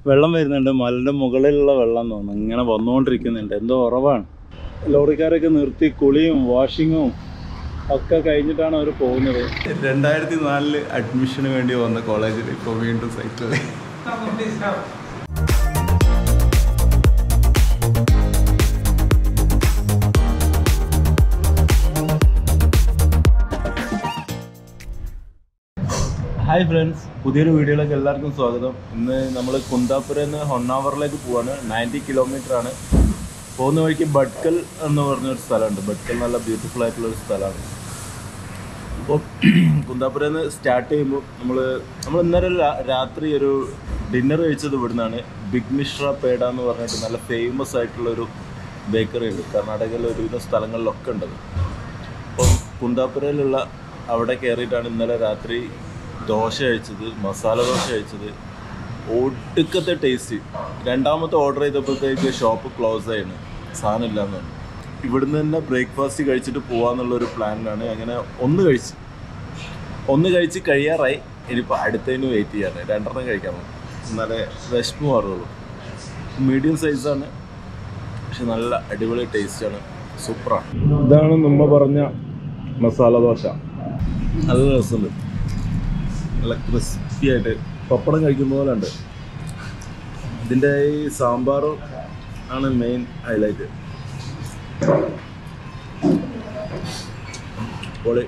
വെള്ളം വരുന്നുണ്ട് മലൻ്റെ മുകളിലുള്ള വെള്ളം എന്ന് തോന്നുന്നു ഇങ്ങനെ വന്നുകൊണ്ടിരിക്കുന്നുണ്ട് എന്തോ ഉറവാണ് ലോറിക്കാരൊക്കെ നിർത്തി കുളിയും വാഷിങ്ങും ഒക്കെ കഴിഞ്ഞിട്ടാണ് അവർ പോകുന്നത് രണ്ടായിരത്തി നാലില് അഡ്മിഷന് വേണ്ടി വന്ന കോളേജിൽ ഇപ്പോൾ വീണ്ടും സൈക്കിളിൽ ഹായ് ഫ്രണ്ട്സ് പുതിയൊരു വീഡിയോയിലേക്ക് എല്ലാവർക്കും സ്വാഗതം ഇന്ന് നമ്മൾ കുന്താപുരയിൽ നിന്ന് ഹൊണ്ണാവറിലേക്ക് പോവാണ് നയൻറ്റി കിലോമീറ്റർ ആണ് പോകുന്ന വഴിക്ക് ബഡ്കൽ എന്ന് പറഞ്ഞൊരു സ്ഥലമുണ്ട് ബഡ്കൽ നല്ല ബ്യൂട്ടിഫുൾ ആയിട്ടുള്ള ഒരു സ്ഥലമാണ് അപ്പോൾ കുന്താപുരയിൽ നിന്ന് സ്റ്റാർട്ട് ചെയ്യുമ്പോൾ നമ്മൾ നമ്മൾ ഇന്നലെ രാ- രാത്രി ഒരു ഡിന്നർ കഴിച്ചത് ഇവിടുന്നാണ് ബിഗ് മിശ്ര പേട എന്ന് പറഞ്ഞിട്ട് നല്ല ഫേമസ് ആയിട്ടുള്ള ഒരു ബേക്കറി ഉണ്ട് കർണാടകയിലെ ഒരുവിധ സ്ഥലങ്ങളിലൊക്കെ ഉണ്ടത് അപ്പം കുന്താപുരയിലുള്ള അവിടെ കയറിയിട്ടാണ് ഇന്നലെ രാത്രി ദോശ കഴിച്ചത് മസാല ദോശ കഴിച്ചത് ഒടുക്കത്തെ ടേസ്റ്റ് രണ്ടാമത്തെ ഓർഡർ ചെയ്തപ്പോഴത്തേക്ക് ഷോപ്പ് ക്ലോസ് ആയിരുന്നു സാധനം ഇല്ലാന്ന് പറഞ്ഞു ഇവിടുന്ന് തന്നെ ബ്രേക്ക്ഫാസ്റ്റ് കഴിച്ചിട്ട് പോവാന്നുള്ളൊരു പ്ലാനിലാണ് അങ്ങനെ ഒന്ന് കഴിച്ച് ഒന്ന് കഴിച്ച് കഴിയാറായി ഇനിയിപ്പോൾ അടുത്തതിന് വെയിറ്റ് ചെയ്യാറ് രണ്ടെണ്ണം കഴിക്കാൻ പോകും എന്നാലേ വിശപ്പ് മാറുള്ളൂ മീഡിയം സൈസാണ് പക്ഷെ നല്ല അടിപൊളി ടേസ്റ്റാണ് സൂപ്പറാണ് ഇതാണ് നമ്മ പറഞ്ഞ മസാല ദോശ നല്ല രസമുണ്ട് നല്ല ക്രിസ്പി ആയിട്ട് പപ്പടം കഴിക്കുന്ന പോലെ ഉണ്ട് ഇതിൻ്റെ ഈ സാമ്പാറും ആണ് മെയിൻ ഹൈലൈറ്റ് പൊളി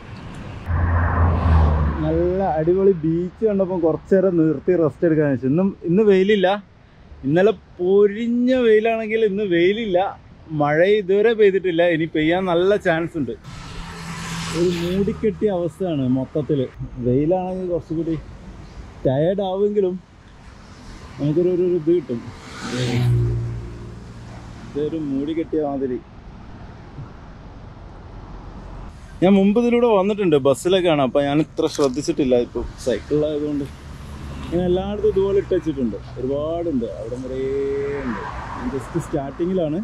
നല്ല അടിപൊളി ബീച്ച് കണ്ടപ്പോൾ കുറച്ച് നേരം നിർത്തി റെസ്റ്റ് എടുക്കാൻ വെച്ചു ഇന്നും ഇന്ന് വെയിലില്ല ഇന്നലെ പൊരിഞ്ഞ വെയിലാണെങ്കിൽ ഇന്ന് വെയിലില്ല മഴ ഇതുവരെ പെയ്തിട്ടില്ല ഇനി പെയ്യാൻ നല്ല ചാൻസ് ഉണ്ട് ഒരു മൂടിക്കെട്ടിയ അവസ്ഥയാണ് മൊത്തത്തിൽ വെയിലാണെങ്കിൽ കുറച്ചുകൂടി ടയേർഡ് ആവുമെങ്കിലും നമുക്കൊരു ഒരു ഒരു ഇത് കിട്ടും ഇതൊരു മൂടി കെട്ടിയ മാതിരി ഞാൻ മുമ്പ് ഇതിലൂടെ വന്നിട്ടുണ്ട് ബസ്സിലൊക്കെയാണ് അപ്പം ഞാൻ ഇത്ര ശ്രദ്ധിച്ചിട്ടില്ല ഇപ്പോൾ സൈക്കിളിലായതുകൊണ്ട് ഞാൻ എല്ലായിടത്തും ഇതുപോലെ ഇട്ട് വെച്ചിട്ടുണ്ട് ഒരുപാടുണ്ട് അവിടെ കുറേ ഉണ്ട് ഞാൻ ജസ്റ്റ് സ്റ്റാർട്ടിങ്ങിലാണ്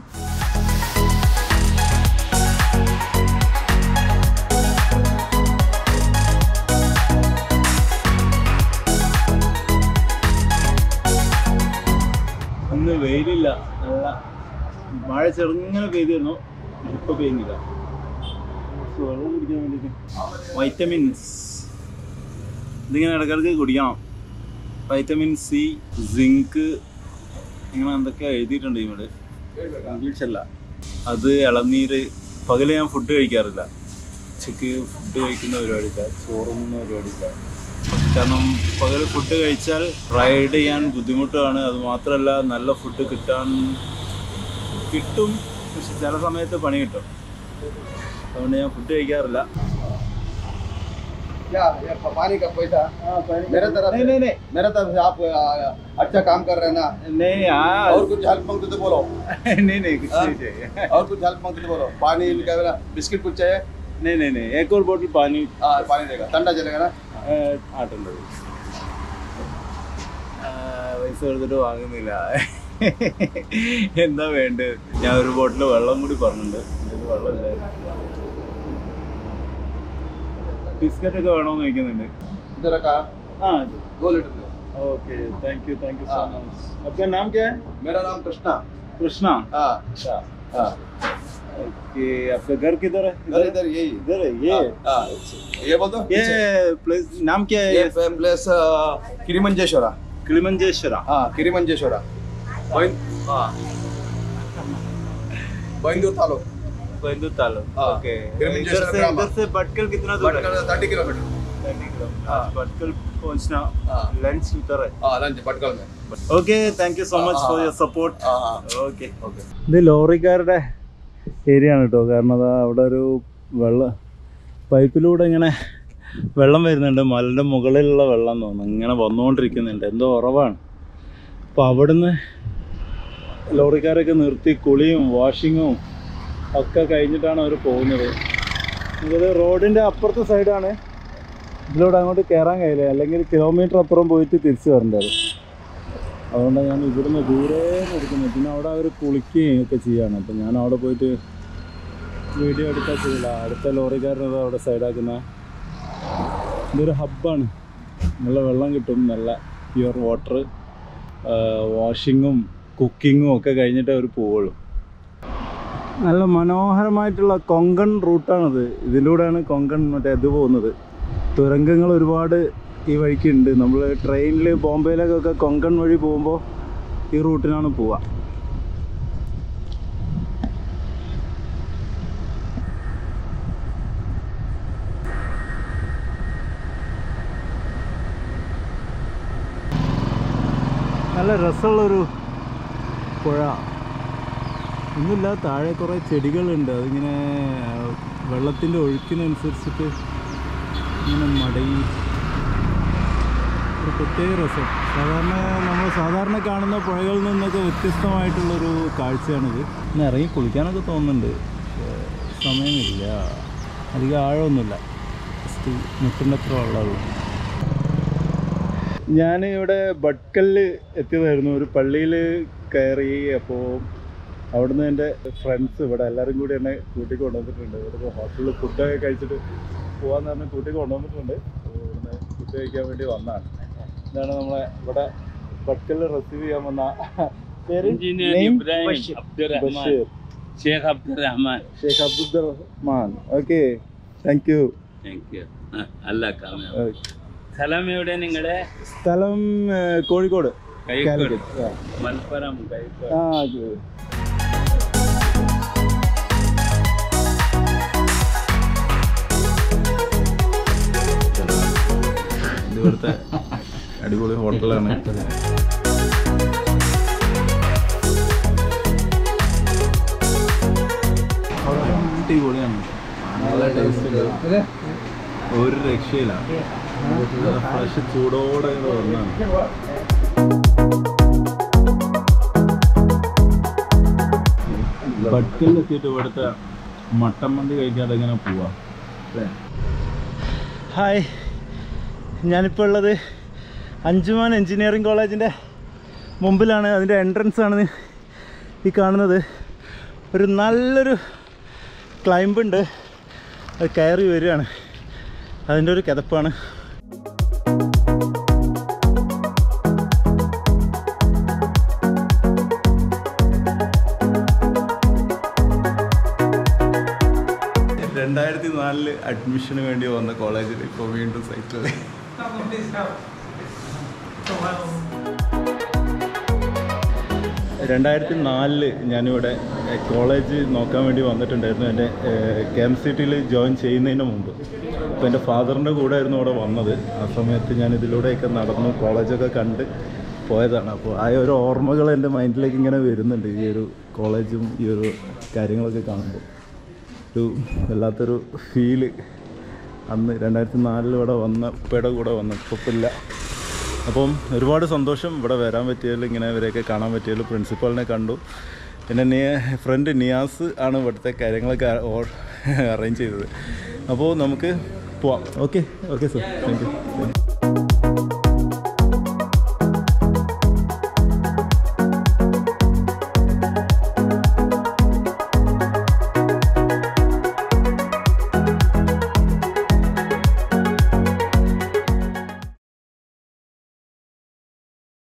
ഇന്ന് വെയിലില്ല നല്ല മഴ ചെറുങ്ങനെ പെയ്തിരുന്നു ഇപ്പൊ പെയ്യുന്നില്ല കുറച്ച് വെള്ളം കുടിക്കാൻ വേണ്ടിയിട്ട് വൈറ്റമിൻസ് ഇതിങ്ങനെ ഇടയ്ക്കിടയ്ക്ക് കുടിക്കണം വൈറ്റമിൻ സി സിങ്ക് ഇങ്ങനെ എന്തൊക്കെ എഴുതിയിട്ടുണ്ട് ഇവിടെ ഇംഗ്ലീഷ് അല്ല അത് ഇളനീര് പകല് ഞാൻ ഫുഡ് കഴിക്കാറില്ല ഉച്ചയ്ക്ക് ഫുഡ് കഴിക്കുന്ന പരിപാടിയില്ല ചോറുന്ന പരിപാടിയില്ല കാരണം പകൽ ഫുഡ് കഴിച്ചാൽ റൈഡ് ചെയ്യാൻ ബുദ്ധിമുട്ടാണ് അത് മാത്രമല്ല നല്ല ഫുഡ് കിട്ടാൻ കിട്ടും പക്ഷെ ചില സമയത്ത് പണി കിട്ടും അതുകൊണ്ട് ഞാൻ ഫുഡ് കഴിക്കാറില്ല क्या ये पानी का पैसा मेरे तरफ नहीं नहीं नहीं मेरे तरफ से आप आ, अच्छा काम कर रहे हैं ना नहीं हाँ और कुछ हेल्प मांगते तो बोलो नहीं नहीं कुछ नहीं चाहिए और कुछ हेल्प मांगते तो बोलो पानी क्या बोला बिस्किट कुछ चाहिए नहीं नहीं नहीं एक और बोतल पानी हाँ पानी देगा ठंडा चलेगा ना ആട്ടുണ്ട് പൈസ കൊടുത്തിട്ട് വാങ്ങുന്നില്ല എന്താ വേണ്ടത് ഞാൻ ഒരു ബോട്ടിൽ വെള്ളം കൂടി പറഞ്ഞിട്ടുണ്ട് ഇതിൽ വെള്ളമില്ലായിരുന്നു ബിസ്ക്കറ്റ് ഒക്കെ വേണമെന്ന് ചോദിക്കുന്നുണ്ട് इधर का ആ दो लीटर दो okay thank you thank you so हाँ। मच आपका नाम क्या है मेरा नाम कृष्णा कृष्णा हाँ अच्छा हाँ ओके आपका घर किधर है इधर इधर यही इधर है ये हाँ, हाँ। ये बोल दो ये प्लेस नाम क्या है ये प्लेस किरिमंजेश्वरा किलिमंजेश्वरा हाँ किरिमंजेश्वरा बैन हाँ बैंदूर तालुक कोयंदूर तालुक हाँ, ओके किलिमंजेश्वर इधर से ग्राम। इधर से भटकल कितना दूर है थर्टी किलोमीटर 30 किलोमीटर हाँ। भटकल पहुंचना हाँ। लंच उतर है हाँ लंच भटकल में ഓക്കെ താങ്ക് യു സോ ആ, മച്ച് ആ, ഫോർ ആ. യുവർ സപ്പോർട്ട് हाँ हाँ ഓക്കെ ओके ഇത് ലോറിക്കാരുടെ ഏരിയ ആണ് കേട്ടോ കാരണം അതാ അവിടെ ഒരു വെള്ളം പൈപ്പിലൂടെ ഇങ്ങനെ വെള്ളം വരുന്നുണ്ട് മലൻ്റെ മുകളിലുള്ള വെള്ളം എന്ന് തോന്നുന്നു ഇങ്ങനെ വന്നുകൊണ്ടിരിക്കുന്നുണ്ട് എന്തോ ഉറവാണ് അപ്പോൾ അവിടുന്ന് ലോറിക്കാരൊക്കെ നിർത്തി കുളിയും വാഷിങ്ങും ഒക്കെ കഴിഞ്ഞിട്ടാണ് അവർ പോകുന്നത് ഇത് റോഡിൻ്റെ അപ്പുറത്തെ സൈഡാണ് ഇതിലൂടെ അങ്ങോട്ട് കയറാൻ കഴിയില്ല അല്ലെങ്കിൽ കിലോമീറ്റർ അപ്പുറം പോയിട്ട് തിരിച്ചു വരേണ്ടത് അതുകൊണ്ടാണ് ഞാൻ ഇവിടുന്ന് ദൂരെ എടുക്കുന്നത് പിന്നെ അവിടെ അവർ കുളിക്കുകയും ഒക്കെ ചെയ്യാണ് അപ്പം ഞാൻ അവിടെ പോയിട്ട് വീഡിയോ എടുക്കാൻ ചെയ്യില്ല അടുത്ത ലോറിക്കാരനത് അവിടെ സൈഡാക്കുന്ന ഇതൊരു ഹബ്ബാണ് നല്ല വെള്ളം കിട്ടും നല്ല പ്യുവർ വാട്ടർ വാഷിങ്ങും കുക്കിങ്ങും ഒക്കെ കഴിഞ്ഞിട്ടേ അവർ പോവുള്ളൂ നല്ല മനോഹരമായിട്ടുള്ള കൊങ്കൺ റൂട്ടാണിത് ഇതിലൂടെയാണ് കൊങ്കൺ മറ്റേ ഇത് പോകുന്നത് തുരങ്കങ്ങൾ ഒരുപാട് ഈ വഴിക്ക് ഉണ്ട് നമ്മൾ ട്രെയിനിൽ ബോംബെയിലേക്കൊക്കെ കൊങ്കൺ വഴി പോകുമ്പോൾ ഈ റൂട്ടിനാണ് പോവുക നല്ല രസമുള്ളൊരു പുഴ ഒന്നുമില്ല താഴെ കുറേ ചെടികളുണ്ട് അതിങ്ങനെ വെള്ളത്തിൻ്റെ ഒഴുക്കിനനുസരിച്ചിട്ട് ഇങ്ങനെ മടങ്ങി ഒരു പ്രത്യേക രസം സാധാരണ നമ്മൾ സാധാരണ കാണുന്ന പുഴകളിൽ നിന്നൊക്കെ വ്യത്യസ്തമായിട്ടുള്ളൊരു കാഴ്ചയാണിത് ഇന്ന് ഇറങ്ങി കുളിക്കാനൊക്കെ തോന്നുന്നുണ്ട് പക്ഷേ സമയമില്ല അധികം ആഴമൊന്നുമില്ല ജസ്റ്റ് മുട്ടിൻ്റെ അത്ര വെള്ളമുള്ളൂ ഞാൻ ഇവിടെ ബഡ്കല്ല് എത്തിയതായിരുന്നു ഒരു പള്ളിയിൽ കയറി അപ്പോൾ അവിടുന്ന് എൻ്റെ ഫ്രണ്ട്സ് ഇവിടെ എല്ലാവരും കൂടി എന്നെ കൂട്ടി കൊണ്ടുവന്നിട്ടുണ്ട് ഇവിടെ ഹോട്ടലിൽ ഫുഡൊക്കെ കഴിച്ചിട്ട് പോകാന്ന് പറഞ്ഞ് കൂട്ടി കൊണ്ടുവന്നിട്ടുണ്ട് അപ്പോൾ ഇവിടുന്ന് ഫുഡ് കഴിക്കാൻ വേണ്ടി വന്നതാണ് ഇതാണ് നമ്മളെ ഇവിടെ ബഡ്കല്ല് റിസീവ് ചെയ്യാൻ വന്ന പേര് engineer Name? Ibrahim Abdulrahman Basheer Sheikh Abdulrahman Sheikh Abdul Rahman okay thank you thank you അല്ല കാമ സ്ഥലം എവിടെ നിങ്ങളുടെ സ്ഥലം ഏഹ്, കോഴിക്കോട് കൈക്കോട് കാലിക്കറ്റ് ആ. മലപ്പുറം കൈക്കോട് ആ അത് ഇവിടുത്തെ അടിപൊളി ഹോട്ടലാണ് അടിപൊളിയാണ് നല്ല ടേസ്റ്റ് ഉണ്ട് ഒരു രക്ഷയില്ല ഫ്രഷ് ചൂടോടെ ഇത് വന്നാണ് ബഡ്കലിലെത്തിയിട്ട് ഇവിടുത്തെ മട്ടൻ മന്തി കഴിക്കാതെ എങ്ങനെ പോവാ ഹായ് ഞാനിപ്പോൾ ഉള്ളത് അഞ്ചുമാൻ എഞ്ചിനീയറിംഗ് കോളേജിൻ്റെ മുമ്പിലാണ് അതിൻ്റെ എൻട്രൻസ് ആണ് ഈ കാണുന്നത് ഒരു നല്ലൊരു ക്ലൈംബ് ഉണ്ട് അത് കയറി വരികയാണ് അതിൻ്റെ ഒരു കിതപ്പാണ് രണ്ടായിരത്തി നാലില് അഡ്മിഷന് വേണ്ടി വന്ന കോളേജിൽ ഇപ്പോൾ വീണ്ടും സൈക്കിൾ രണ്ടായിരത്തി നാലില് ഞാനിവിടെ എഹ്, കോളേജ് നോക്കാൻ വേണ്ടി വന്നിട്ടുണ്ടായിരുന്നു എൻ്റെ കെ എം സി ടിയിൽ ജോയിൻ ചെയ്യുന്നതിന് മുമ്പ് അപ്പോൾ എൻ്റെ ഫാദറിൻ്റെ കൂടെ ആയിരുന്നു ഇവിടെ വന്നത് ആ സമയത്ത് ഞാൻ ഇതിലൂടെയൊക്കെ നടന്നു കോളേജൊക്കെ കണ്ട് പോയതാണ് അപ്പോൾ ആ ഒരു ഓർമ്മകൾ എൻ്റെ മൈൻഡിലേക്ക് ഇങ്ങനെ വരുന്നുണ്ട് ഈ ഒരു കോളേജും ഈ ഒരു കാര്യങ്ങളൊക്കെ കാണുമ്പോൾ ഒരു വല്ലാത്തൊരു ഫീല് അന്ന് രണ്ടായിരത്തി നാലിൽ ഇവിടെ വന്ന ഉപ്പയുടെ കൂടെ വന്ന ഉപ്പില്ല അപ്പം ഒരുപാട് സന്തോഷം ഇവിടെ വരാൻ പറ്റിയതിൽ ഇങ്ങനെ ഇവരെയൊക്കെ കാണാൻ പറ്റിയതിൽ പ്രിൻസിപ്പാളിനെ കണ്ടു പിന്നെ നിയ ഫ്രണ്ട് നിയാസ് ആണ് ഇവിടുത്തെ കാര്യങ്ങളൊക്കെ അറേഞ്ച് ചെയ്തത് അപ്പോൾ നമുക്ക് പോവാം okay okay sir thank U